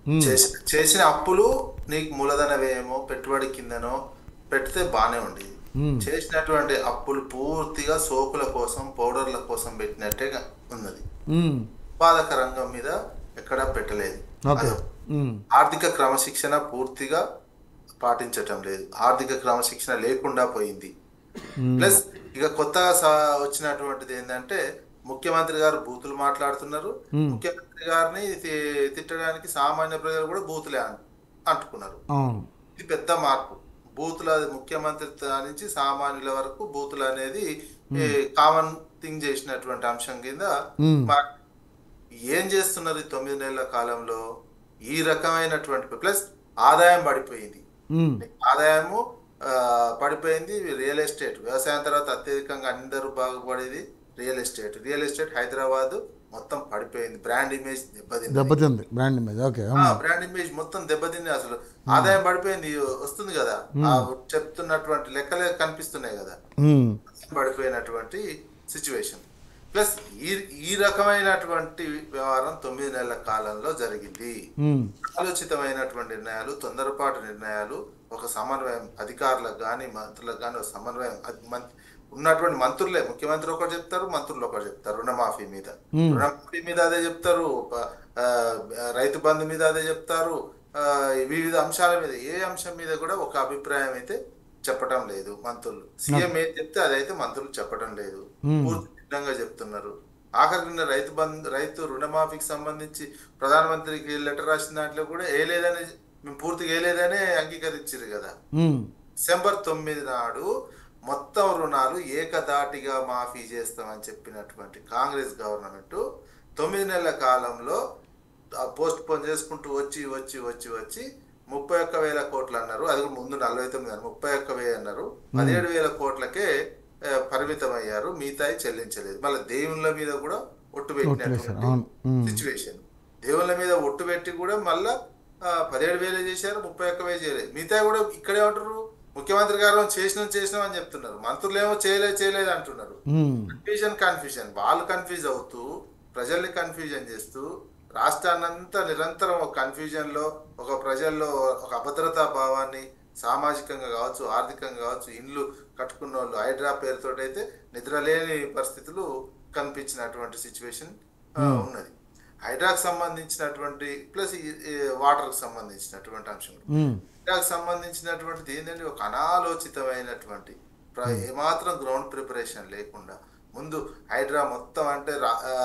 చేసి- చేసిన అప్పులు నీకు మూలధన వ్యయమో పెట్టుబడి కిందనో పెడితే బానే ఉండేది చేసినటువంటి అప్పులు పూర్తిగా సోకుల కోసం పౌడర్ల కోసం పెట్టినట్టే ఉన్నది ఉమ్, ఉత్పాదక రంగం మీద ఎక్కడా పెట్టలేదు ఓకే అదో. ఉమ్, ఆర్థిక క్రమశిక్షణ పూర్తిగా పాటించటం లేదు ఆర్థిక క్రమశిక్షణ లేకుండా పోయింది ప్లస్ ఇక కొత్తగా సా- వచ్చినటువంటిది ఏంటంటే ముఖ్యమంత్రి గారు బూతులు మాట్లాడుతున్నారు ముఖ్యమంత్రి గారిని తి- తిట్టడానికి సామాన్య ప్రజలు కూడా బూతులే అన్- అంటుకున్నారు అవును ఇది పెద్ద మార్పు బూతుల ముఖ్యమంత్రి త- నుంచి సామాన్యుల వరకు బూతులు అనేది కామన్ థింగ్ చేసినటువంటి అంశం కింద మ్మ్. మా- ఏం చేస్తున్నారు ఈ తొమ్మిది నెలల కాలంలో ఈ రకమైనటువంటి ప్లస్ ఆదాయం పడిపోయింది ఉమ్, ఆదాయము ఆ, పడిపోయింది రియల్ ఎస్టేట్ వ్యవసాయం తర్వాత అత్యధికంగా అందరూ బాగుపడేది real estate real estate Hyderabad మొత్తం పడిపోయింది బ్రాండ్ ఇమేజ్ దెబ్బతింది దెబ్బతింది బ్రాండ్ ఇమేజ్ ఓకే ఆ, బ్రాండ్ ఇమేజ్ మొత్తం దెబ్బతింది అసలు ఆదాయం పడిపోయింది వస్తుంది కదా ఆ చెప్తున్నటువంటి లెక్కలే కనిపిస్తున్నాయి కదా ఉమ్, పడిపోయినటువంటి సిచ్యువేషన్ ప్లస్ ఈ ఈ రకమైనటువంటి వ్యవహారం తొమ్మిది నెలల కాలంలో జరిగింది ఉమ్, ఆలోచితమైనటువంటి నిర్ణయాలు తొందరపాటు నిర్ణయాలు ఒక సమన్వయం అధికారులకు కానీ మంత్రులకు కానీ ఒక సమన్వయం అది మం- ఉన్నటువంటి మంత్రులే ముఖ్యమంత్రి ఒకటి చెప్తారు మంత్రులు ఒకటి చెప్తారు రుణమాఫీ మీద రుణమాఫీ మీద అదే చెప్తారు ప- ఆ, రైతు బంధు మీద అదే చెప్తారు ఆ, వివిధ అంశాల మీద ఏ అంశం మీద కూడా ఒక అభిప్రాయం అయితే చెప్పటం లేదు మంత్రులు సీఎం ఏం చెప్తే అదైతే మంత్రులు చెప్పటం లేదు పూర్తి విధంగా చెప్తున్నారు ఆఖరి నిన్న రైతు బంధు రైతు రుణమాఫీకి సంబంధించి ప్రధానమంత్రికి లెటర్ రాసిన దాంట్లో కూడా ఏ లేదని మేము పూర్తిగా ఏ లేదనే అంగీకరించారు కదా ఉమ్, డిసెంబర్ తొమ్మిది నాడు మొత్తం రుణాలు ఏకదాటిగా మాఫీ చేస్తామని చెప్పినటువంటి కాంగ్రెస్ గవర్నమెంట్ తొమ్మిది నెలల కాలంలో పోస్ట్ పోన్ చేసుకుంటూ వచ్చి వచ్చి వచ్చి వచ్చి ముప్పై ఒక్క వేల కోట్లు అన్నారు అది కూడా ముందు నలభై తొమ్మిది అన్నారు ముప్పై ఒక్క వేలు అన్నారు పదిహేడు వేల కోట్లకే ఆ, పరిమితం అయ్యారు మిగతాయి చెల్లించలేదు మళ్ళీ దేవుళ్ళ మీద కూడా ఒట్టు పెట్టినటువంటి అవును. ఉమ్. సిచ్యువేషన్ దేవుళ్ళ మీద ఒట్టు పెట్టి కూడా మళ్ళా ఆ, పదిహేడు వేలే చేశారు ముప్పై ఒక్క వేలు చేయలేదు మిగతా కూడా ఇక్కడే ఉంటారు ముఖ్యమంత్రి గారు చేసినాం చేసినాం అని చెప్తున్నారు మంత్రులు ఏమో చేయలేదు చేయలేదు అంటున్నారు ఉమ్, కన్ఫ్యూజన్ కన్ఫ్యూజన్ వాళ్ళు కన్ఫ్యూజ్ అవుతూ ప్రజల్ని కన్ఫ్యూజన్ చేస్తూ రాష్ట్రాన్నంతా నిరంతరం ఒక కన్ఫ్యూజన్ లో ఒక ప్రజల్లో ఒక అభద్రతా భావాన్ని సామాజికంగా కావచ్చు ఆర్థికంగా కావచ్చు ఇండ్లు కట్టుకున్న వాళ్ళు హైడ్రా పేరుతో అయితే నిద్రలేని పరిస్థితులు కనిపించినటువంటి సిచ్యువేషన్ ఉన్నది హైడ్రాకు సంబంధించినటువంటి ప్లస్ వాటర్కి సంబంధించినటువంటి అంశం ఉమ్, హైడ్రాకు సంబంధించినటువంటిది ఏంటంటే ఒక అనాలోచితమైనటువంటి ప్ర- ఏమాత్రం గ్రౌండ్ ప్రిపరేషన్ లేకుండా ముందు హైడ్రా మొత్తం అంటే రా- ఆ,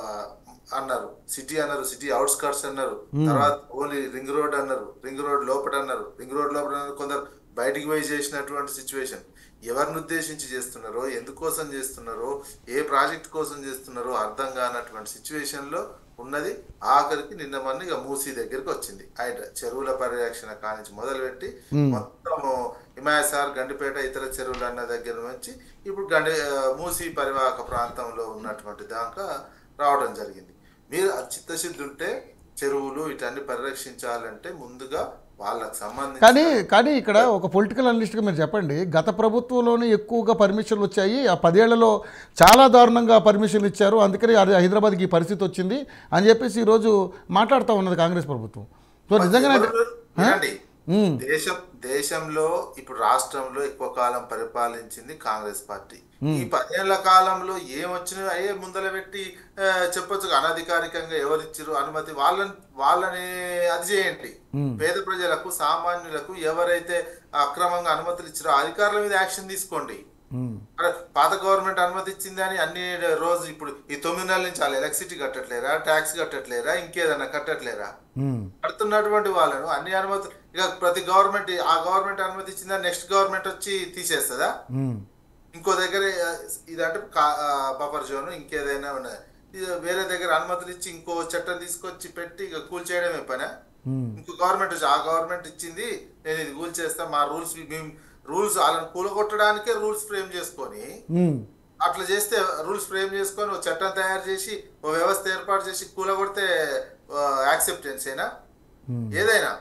అన్నారు సిటీ అన్నారు సిటీ అవుట్స్కట్స్ అన్నారు తర్వాత ఓన్లీ రింగ్ రోడ్ అన్నారు రింగ్ రోడ్ లోపల అన్నారు రింగ్ రోడ్ లోపల అన్నారు కొందరు బయటికి పోయి చేసినటువంటి సిచ్యువేషన్ ఎవరిని ఉద్దేశించి చేస్తున్నారో ఎందుకోసం చేస్తున్నారో ఏ ప్రాజెక్ట్ కోసం చేస్తున్నారో అర్థం కానటువంటి సిచ్యువేషన్ లో ఉన్నది ఆఖరికి నిన్న మొన్న ఇక మూసీ దగ్గరికి వచ్చింది హైడ్రా చెరువుల పరిరక్షణ కానించి మొదలుపెట్టి మొత్తం హిమాయసార్ గండిపేట ఇతర చెరువులు అన్న దగ్గర నుంచి ఇప్పుడు గండి ఆ, మూసీ పరివాహక ప్రాంతంలో ఉన్నటువంటి దాకా రావడం జరిగింది మీరు ఆ చిత్తశుద్ధి ఉంటే చెరువులు వీటన్ని పరిరక్షించాలంటే ముందుగా వాళ్ళకి సంబంధించి కానీ కానీ ఇక్కడ ఒక పొలిటికల్ అనలిస్ట్గా మీరు చెప్పండి గత ప్రభుత్వంలోనే ఎక్కువగా పర్మిషన్లు వచ్చాయి ఆ పదేళ్లలో చాలా దారుణంగా పర్మిషన్లు ఇచ్చారు అందుకని అది హైదరాబాద్కి ఈ పరిస్థితి వచ్చింది అని చెప్పేసి ఈరోజు మాట్లాడుతూ ఉన్నది కాంగ్రెస్ ప్రభుత్వం సో నిజంగానే వినండి. ఉమ్, దేశం దేశంలో ఇప్పుడు రాష్ట్రంలో ఎక్కువ కాలం పరిపాలించింది కాంగ్రెస్ పార్టీ ఈ పదేళ్ల కాలంలో ఏమొచ్చినా అయ్యే ముందర పెట్టి ఆ, చెప్పొచ్చు అనధికారికంగా ఎవరిచ్చారు అనుమతి వాళ్ళని వాళ్ళని అది చేయండి పేద ప్రజలకు సామాన్యులకు ఎవరైతే అక్రమంగా అనుమతులు ఇచ్చారో ఆ అధికారుల మీద యాక్షన్ తీసుకోండి ఉమ్, అరే, పాత గవర్నమెంట్ అనుమతి ఇచ్చింది అని అన్ని రోజు ఇప్పుడు ఈ తొమ్మిది నెలల నుంచి వాళ్ళు ఎలక్ట్రిసిటీ కట్టట్లేరా ట్యాక్స్ కట్టట్లేరా ఇంకేదన్నా కట్టట్లేరా ఉమ్, కడుతున్నటువంటి వాళ్ళను అన్ని అనుమతులు ఇక ప్రతి గవర్నమెంట్ ఆ గవర్నమెంట్ అనుమతి ఇచ్చిందా నెక్స్ట్ గవర్నమెంట్ వచ్చి తీసేస్తుందా ఉమ్, ఇంకో దగ్గర ఆ, ఇదంటే బఫర్ జోన్ ఇంకేదైనా ఉన్నది ఇది వేరే దగ్గర అనుమతులు ఇచ్చి ఇంకో చట్టం తీసుకొచ్చి పెట్టి ఇక కూల్ చేయడమే పని ఉమ్, ఇంకో గవర్నమెంట్ వచ్చి ఆ గవర్నమెంట్ ఇచ్చింది నేను ఇది కూల్ చేస్తా మా రూల్స్ మేము రూల్స్ వాళ్ళని కూలగొట్టడానికే రూల్స్ ఫ్రేమ్ చేసుకొని ఉమ్, అట్లా చేస్తే రూల్స్ ఫ్రేమ్ చేసుకొని ఒక చట్టం తయారు చేసి ఓ వ్యవస్థ ఏర్పాటు చేసి కూలగొడితే యాక్సెప్టెన్స్ ఏనా Hmm. ఏదైనా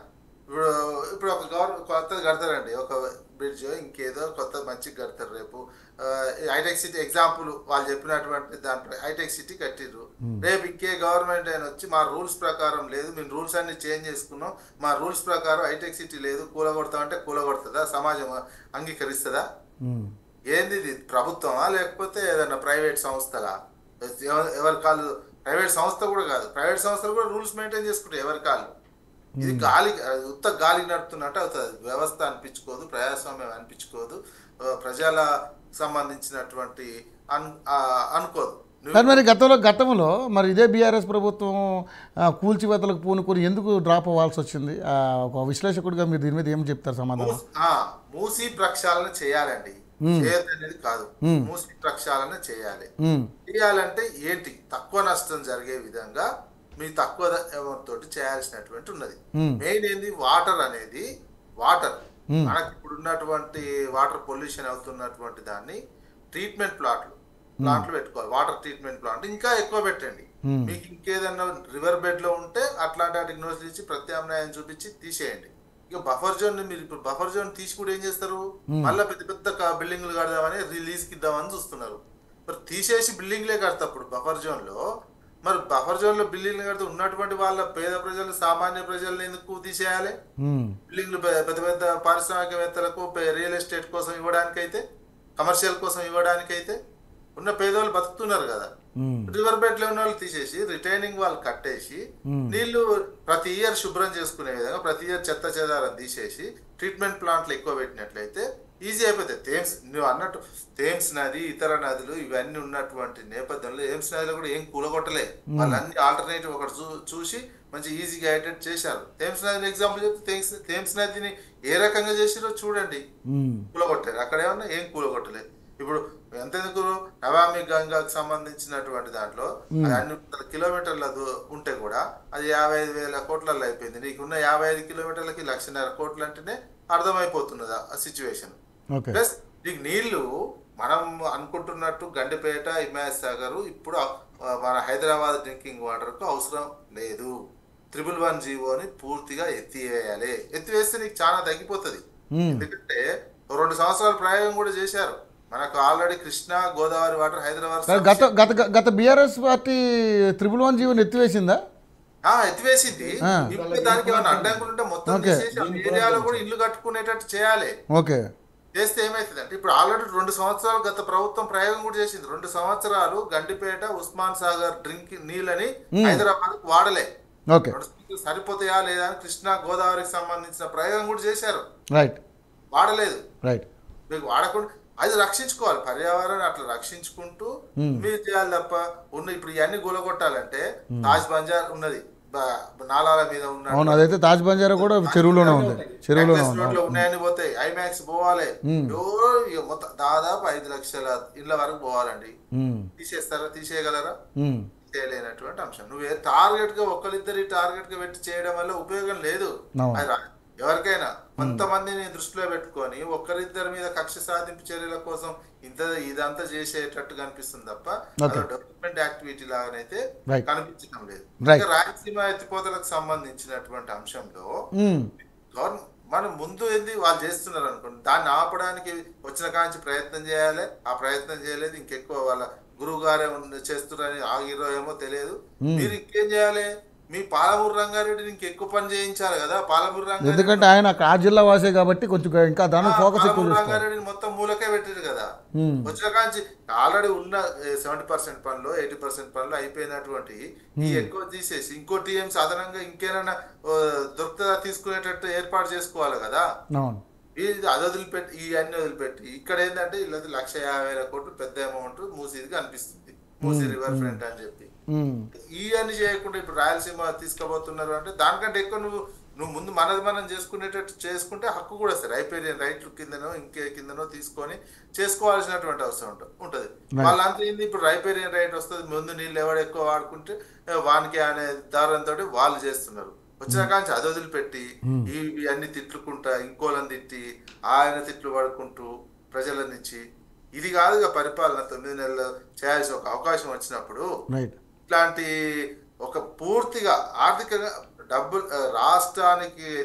ఇప్పుడు ఇప్పుడు ఒక గవర్నమెంట్ కొత్తది కడతారండి ఒక బ్రిడ్జ్ ఇంకేదో కొత్త మంచిగా కడతారు రేపు ఆ, ఈ హైటెక్ సిటీ ఎగ్జాంపుల్ వాళ్ళు చెప్పినటువంటి దాంట్లో హైటెక్ సిటీ కట్టిర్రు రేపు ఇంకే గవర్నమెంట్ అయినా వచ్చి మా రూల్స్ ప్రకారం లేదు మేము రూల్స్ అన్ని చేంజ్ చేసుకున్నాం మా రూల్స్ ప్రకారం హైటెక్ సిటీ లేదు కూలగొడతామంటే కూలగొడుతుందా సమాజం అంగీకరిస్తుందా ఉమ్. ఏంది ఇది ప్రభుత్వమా లేకపోతే ఏదైనా ప్రైవేట్ సంస్థలా ఎవ- ఎవరి కాళ్ళు ప్రైవేట్ సంస్థ కూడా కాదు ప్రైవేట్ సంస్థలు కూడా రూల్స్ మెయింటైన్ చేసుకుంటాయి ఎవరి కాళ్ళు ఇది గాలి అది ఉత్త గాలి నడుతున్నట్టు అవుతుంది వ్యవస్థ అనిపించుకోదు ప్రజాస్వామ్యం అనిపించుకోదు ఆ, ప్రజల సంబంధించినటువంటి అన్ ఆ, అనుకోదు నువ్వు- కానీ మరి గతంలో గతంలో మరి ఇదే బీఆర్ఎస్ ప్రభుత్వం ఆ, కూల్చివేతలకు పూనుకొని ఎందుకు డ్రాప్ అవ్వాల్సి వచ్చింది ఆ, ఒక విశ్లేషకుడిగా మీరు దీని మీద ఏం చెప్తారు సమాధానం మూసి- ఆ, మూసి ప్రక్షాళన చేయాలండి చేయొద్దు అనేది కాదు మూసి ప్రక్షాళన చేయాలి ఉమ్. చేయాలంటే ఏంటి తక్కువ నష్టం జరిగే విధంగా మీ తక్కువ అమౌంట్ తోటి చేయాల్సినటువంటి ఉన్నది మ్మ్. మెయిన్ ఏంది వాటర్ అనేది వాటర్ మనకి ఇప్పుడు ఉన్నటువంటి వాటర్ పొల్యూషన్ అవుతున్నటువంటి దాన్ని ట్రీట్మెంట్ ప్లాట్లు ప్లాంట్లు పెట్టుకోవాలి వాటర్ ట్రీట్మెంట్ ప్లాంట్ ఇంకా ఎక్కువ పెట్టండి మీకు ఇంకేదన్నా రివర్ బెడ్ లో ఉంటే అట్లాంటి వాటికి నోట్స్ ఇచ్చి ప్రత్యామ్నాయం చూపించి తీసేయండి ఇక బఫర్ జోన్ మీరు ఇప్పుడు బఫర్ జోన్ తీసి కూడా ఏం చేస్తారు మళ్ళీ పెద్ద పెద్ద క- బిల్డింగ్లు కడదామని రిలీజ్ కి ఇద్దామని చూస్తున్నారు మరి తీసేసి బిల్డింగ్లే కడతాప్పుడు బఫర్ జోన్ లో మరి బఫర్ జోన్ లో బిల్డింగ్లు కడితే ఉన్నటువంటి వాళ్ళ పేద ప్రజలు సామాన్య ప్రజల్ని ఎందుకు తీసేయాలి ఉమ్. బిల్డింగ్లు పె- పెద్ద పెద్ద పారిశ్రామికవేత్తలకు పె- రియల్ ఎస్టేట్ కోసం ఇవ్వడానికైతే కమర్షియల్ కోసం ఇవ్వడానికైతే ఉన్న పేదవాళ్ళు బతుకుతున్నారు కదా ఉమ్. రివర్ బెడ్ లో ఉన్న వాళ్ళు తీసేసి రిటైనింగ్ వాళ్ళు కట్టేసి నీళ్లు ప్రతి ఇయర్ శుభ్రం చేసుకునే విధంగా ప్రతి ఇయర్ చెత్త చెదారం తీసేసి ట్రీట్మెంట్ ప్లాంట్లు ఎక్కువ పెట్టినట్లయితే ఈజీ అయిపోతాయి థేమ్స్ నువ్వు అన్నట్టు థేమ్స్ నది ఇతర నదులు ఇవన్నీ ఉన్నటువంటి నేపథ్యంలో ఎయిమ్స్ నదిలో కూడా ఏం కూలగొట్టలే వాళ్ళన్ని ఆల్టర్నేటివ్ ఒకటి చూ చూసి మంచి ఈజీగా అయ్యేటట్టు చేశారు థేమ్స్ నదిని ఎగ్జాంపుల్ చెప్తే థేమ్స్ థేమ్స్ నదిని ఏ రకంగా చేసిరో చూడండి ఉమ్. కూలగొట్టారు అక్కడ ఏమన్నా ఏం కూలగొట్టలేదు ఇప్పుడు ఎంతెందుకు నవామి గంగాకు సంబంధించినటువంటి దాంట్లో అది అన్ని వందల కిలోమీటర్ల దూ- ఉంటే కూడా అది యాభై ఐదు వేల కోట్లలో అయిపోయింది నీకున్న యాభై ఐదు కిలోమీటర్లకి లక్షన్నర కోట్లు అంటేనే అర్థమైపోతున్నది ఆ సిచ్యువేషన్ ఓకే ప్లస్ నీకు నీళ్లు మనం అనుకుంటున్నట్టు గండిపేట హిమాయత్ సాగర్ ఇప్పుడు ఆ, మన హైదరాబాద్ డ్రింకింగ్ వాటర్ కు అవసరం లేదు త్రిబుల్ వన్ జీవోని పూర్తిగా ఎత్తివేయాలి ఎత్తివేస్తే నీకు చాలా తగ్గిపోతుంది ఉమ్. ఎందుకంటే ఓ రెండు సంవత్సరాల ప్రయోగం కూడా చేశారు మనకు ఆల్రెడీ కృష్ణా గోదావరి వాటర్ హైదరాబాద్ కానీ గత గత గత బీఆర్ఎస్ పార్టీ త్రిపుల్ వన్ జీవన్ ఎత్తివేసిందా ఆ, ఎత్తివేసింది ఆ. ఇప్పుడు దానికి ఏమైనా అడ్డంకులు ఉంటే మొత్తం ఓకే. తీసేసి ఆ ఏరియాలో కూడా ఇల్లు కట్టుకునేటట్టు చేయాలి ఓకే చేస్తే ఏమైతుంది అంటే ఇప్పుడు ఆల్రెడీ రెండు సంవత్సరాలు గత ప్రభుత్వం ప్రయోగం కూడా చేసింది రెండు సంవత్సరాలు గండిపేట ఉస్మాన్ సాగర్ డ్రింక్ నీళ్ళని హైదరాబాద్ వాడలే ఓకే రెండు సంవత్సరాలు సరిపోతాయా లేదా అని కృష్ణా గోదావరికి సంబంధించిన ప్రయోగం కూడా చేశారు రైట్ వాడలేదు రైట్ మీకు వాడకుండా అది రక్షించుకోవాలి పర్యావరణం అట్లా రక్షించుకుంటూ మీరు చేయాలి తప్ప ఉన్న ఇప్పుడు ఇవన్నీ గులగొట్టాలంటే తాజ్ బంజార్ ఉన్నది బ- నాలాల మీద ఉన్న అవును అదైతే తాజ్ బంజారా కూడా చెరువులోనే ఉంది చెరువులోనే నెక్లెస్ ఉంది రోడ్లో ఉన్నాయని పోతాయి ఐమాక్స్ పోవాలి ఎవరో ఇక మొత్తం దాదాపు ఐదు లక్షల ఇళ్ళ వరకు పోవాలండి ఉమ్. తీసేస్తారా తీసేయగలరా ఉమ్. చేయలేనటువంటి అంశం నువ్వు టార్గెట్ గా ఒకరిద్దరి టార్గెట్ గా పెట్టి చేయడం వల్ల ఉపయోగం లేదు అవును. అది రా- ఎవరికైనా కొంతమందిని దృష్టిలో పెట్టుకొని ఒకరిద్దరి మీద కక్ష సాధింపు చర్యల కోసం ఇంత ఇదంతా చేసేటట్టు కనిపిస్తుంది తప్ప Okay. డెవలప్మెంట్ యాక్టివిటీ లాగానైతే Right. కనిపించడం లేదు Right. ఇంకా రాయలసీమ ఎత్తిపోతలకు సంబంధించినటువంటి అంశంలో ఉమ్. గవర్నమెంట్ మనం ముందు ఏంది వాళ్ళు చేస్తున్నారు అనుకోండి దాన్ని ఆపడానికి వచ్చిన కాంచి ప్రయత్నం చేయాలి ఆ ప్రయత్నం చేయలేదు ఇంకెక్కువ వాళ్ళ గురువు గారే ఉన్న- చేస్తున్నారని ఆగిరో ఏమో తెలియదు మీరు ఇంకేం చేయాలి మీ పాలమూరు రంగారెడ్డిని ఇంకెక్కువ పని చేయించాలి కదా పాలమూరు రంగారెడ్డి ఎందుకంటే ఆయన ఆ జిల్లా వాసే కాబట్టి కొంచెం ఇంకా దాని ఆ, ఫోకస్ ఎక్కువ పాలమూరు చేసుకోవాలి రంగారెడ్డిని మొత్తం మూలకే పెట్టారు కదా ఉమ్. వచ్చిన కాంచి ఆల్రెడీ ఉన్న సెవెంటీ పర్సెంట్ పనులు ఎయిటీ పర్సెంట్ పనులు అయిపోయినటువంటి ఈ ఎక్కువ తీసేసి ఇంకో టీఎంసీ అదనంగా ఇంకేమైనా ఆ, దొరుకుతుందా తీసుకునేటట్టు ఏర్పాటు చేసుకోవాలి కదా అవును ఇది అది వదిలిపెట్టి ఈ అన్ని వదిలిపెట్టి ఇక్కడ ఏంటంటే వీళ్ళది లక్ష యాభై వేల కోట్లు పెద్ద అమౌంట్ మూసీది కనిపిస్తుంది మూసీ రివర్ ఫ్రంట్ అని చెప్పి ఉమ్. ఈ అన్ని చేయకుండా ఇప్పుడు రాయలసీమ తీసుకుపోతున్నారు అంటే దానికంటే ఎక్కువ నువ్వు నువ్వు ముందు మనది మనం చేసుకునేటట్టు చేసుకుంటే హక్కు కూడా వస్తుంది రైపేరియన్ రైట్ కిందనో ఇంకే కిందనో తీసుకొని చేసుకోవాల్సినటువంటి అవసరం ఉంటుంది ఉంటుంది వాళ్ళంతా ఏంది ఇప్పుడు రైపేరియన్ రైట్ వస్తుంది ముందు నీళ్ళు ఎవడు ఎక్కువ వాడుకుంటే ఏ, వానికి అనే దారంతో వాళ్ళు చేస్తున్నారు వచ్చిన కాంచి అది వదిలిపెట్టి ఈ ఈ అన్ని తిట్లుకుంటా ఇంకోళ్ళని తిట్టి ఆయన తిట్లు పడుకుంటూ ప్రజలని ఇచ్చి ఇది కాదుగా పరిపాలన తొమ్మిది నెలలు చేయాల్సిన ఒక అవకాశం వచ్చినప్పుడు రైట్ ఇట్లాంటి ఒక పూర్తిగా ఆర్థికంగా డబ్బు ఆ, రాష్ట్రానికి అయితే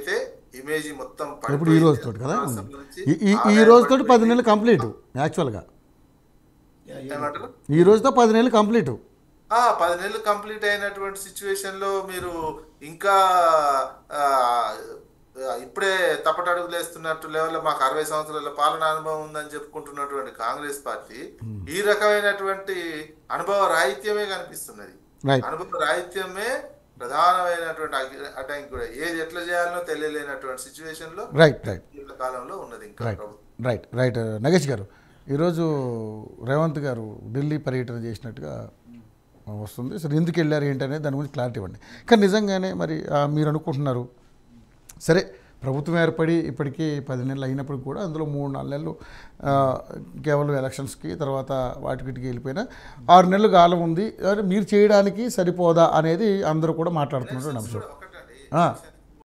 ఇమేజ్ మొత్తం ఇప్పుడు ఈ పడిపోయింది. రోజుతో కదా రాష్ట్రం నుంచి ఈ- ఈ ఈ ఆదాయం రోజుతో పది పడిపోయింది. నెలలు కంప్లీట్ యాక్చువల్గా ఏమంటారు ఈ రోజుతో పది నెలలు కంప్లీట్ ఆ, పది నెలలు కంప్లీట్ అయినటువంటి సిచ్యువేషన్ లో మీరు ఇంకా ఆ, ఆ, ఇప్పుడే తప్పటడుగులు వేస్తున్నట్టు లెవెల్లో మాకు అరవై సంవత్సరాల పాలన అనుభవం ఉందని చెప్పుకుంటున్నటువంటి కాంగ్రెస్ పార్టీ ఈ రకమైనటువంటి అనుభవ రాహిత్యమే కనిపిస్తున్నది రైట్ అనుభవ రాహిత్యమే ప్రధానమైనటువంటి అగ్గి- అడ్డంకి కూడా ఏది ఎట్లా చేయాలనో తెలియలేనటువంటి సిచ్యువేషన్ లో రైట్ రైట్ ఈ కాలంలో ఉన్నది ఇంకా రైట్ ప్రభుత్వం రైట్ రైట్ నగేష్ గారు ఈరోజు రేవంత్ గారు ఢిల్లీ పర్యటన చేసినట్టుగా వస్తుంది సరే ఎందుకు వెళ్ళారు ఏంటనేది దాని గురించి క్లారిటీ ఇవ్వండి కానీ నిజంగానే మరి ఆ, మీరు అనుకుంటున్నారు సరే ప్రభుత్వం ఏర్పడి ఇప్పటికీ పది నెలలు అయినప్పుడు కూడా అందులో మూడు నాలుగు నెలలు ఆ, కేవలం ఎలక్షన్స్కి తర్వాత వాటి వీటికి వెళ్ళిపోయినా ఆరు నెలలు కాలం ఉంది మరి మీరు చేయడానికి సరిపోదా అనేది అందరూ కూడా మాట్లాడుతున్నటువంటి అంశం ఒకటండి ఆ. ఎలక్షన్స్